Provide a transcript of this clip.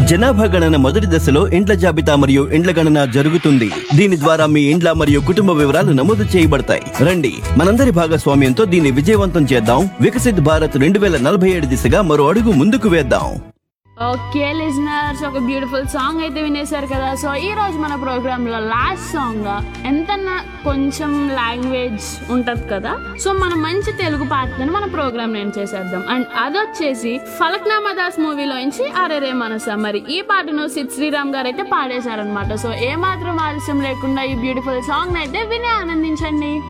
జనాభా గణన మొదటి దశలో ఇండ్ల జాబితా మరియు ఇండ్ల గణన జరుగుతుంది దీని ద్వారా మీ ఇండ్ల మరియు కుటుంబ వివరాలు నమోదు చేయబడతాయి రండి మనందరి భాగస్వామ్యంతో దీన్ని విజయవంతం చేద్దాం వికసిత్ భారత్ రెండు వేల నలభై ఏడు దిశగా మరో అడుగు ముందుకు వేద్దాం ఓకే లిజనర్స్ ఒక బ్యూటిఫుల్ సాంగ్ అయితే వినేశారు కదా సో ఈ రోజు మన ప్రోగ్రామ్ లో లాస్ట్ సాంగ్ ఎంతన్నా కొంచెం లాంగ్వేజ్ ఉంటది కదా సో మనం మంచి తెలుగు పాటని మన ప్రోగ్రామ్ నేను చేసేద్దాం అండ్ అదొచ్చేసి ఫలక్నామా దాస్ మూవీలోంచి అరెరే మనస మరి ఈ పాటను సిద్ శ్రీరామ్ గారు అయితే పాడేశారనమాట సో ఏ మాత్రం ఆలస్యం లేకుండా ఈ బ్యూటిఫుల్ సాంగ్ అయితే విని ఆనందించండి